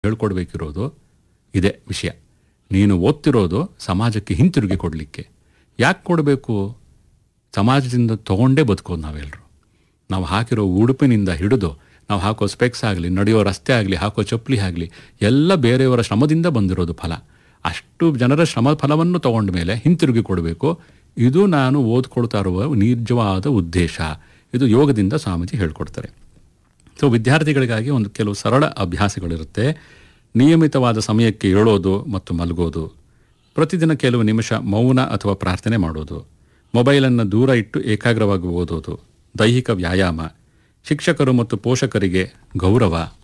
ಹೇಳ್ಕೊಡ್ಬೇಕಿರೋದು ಇದೇ ವಿಷಯ ನೀನು ಓದ್ತಿರೋದು ಸಮಾಜಕ್ಕೆ ಹಿಂತಿರುಗಿ ಕೊಡಲಿಕ್ಕೆ ಯಾಕೆ ಕೊಡಬೇಕು ಸಮಾಜದಿಂದ ತಗೊಂಡೇ ಬದುಕೋದು ನಾವೆಲ್ಲರೂ ನಾವು ಹಾಕಿರೋ ಉಡುಪಿನಿಂದ ಹಿಡಿದು ನಾವು ಹಾಕೋ ಸ್ಪೆಕ್ಸ್ ಆಗಲಿ ನಡೆಯೋ ರಸ್ತೆ ಆಗಲಿ ಹಾಕೋ ಚಪ್ಪಲಿ ಆಗಲಿ ಎಲ್ಲ ಬೇರೆಯವರ ಶ್ರಮದಿಂದ ಬಂದಿರೋದು ಫಲ ಅಷ್ಟು ಜನರ ಶ್ರಮ ಫಲವನ್ನು ತಗೊಂಡ ಮೇಲೆ ಹಿಂತಿರುಗಿ ಕೊಡಬೇಕು ಇದು ನಾನು ಓದ್ಕೊಳ್ತಾ ಇರುವ ನಿಜವಾದ ಉದ್ದೇಶ ಇದು ಯೋಗದಿಂದ ಸ್ವಾಮೀಜಿ ಹೇಳ್ಕೊಡ್ತಾರೆ ಸೊ ವಿದ್ಯಾರ್ಥಿಗಳಿಗಾಗಿ ಒಂದು ಕೆಲವು ಸರಳ ಅಭ್ಯಾಸಗಳಿರುತ್ತೆ ನಿಯಮಿತವಾದ ಸಮಯಕ್ಕೆ ಏಳೋದು ಮತ್ತು ಮಲಗೋದು ಪ್ರತಿದಿನ ಕೆಲವು ನಿಮಿಷ ಮೌನ ಅಥವಾ ಪ್ರಾರ್ಥನೆ ಮಾಡೋದು ಮೊಬೈಲನ್ನು ದೂರ ಇಟ್ಟು ಏಕಾಗ್ರವಾಗಿ ಓದೋದು ದೈಹಿಕ ವ್ಯಾಯಾಮ ಶಿಕ್ಷಕರು ಮತ್ತು ಪೋಷಕರಿಗೆ ಗೌರವ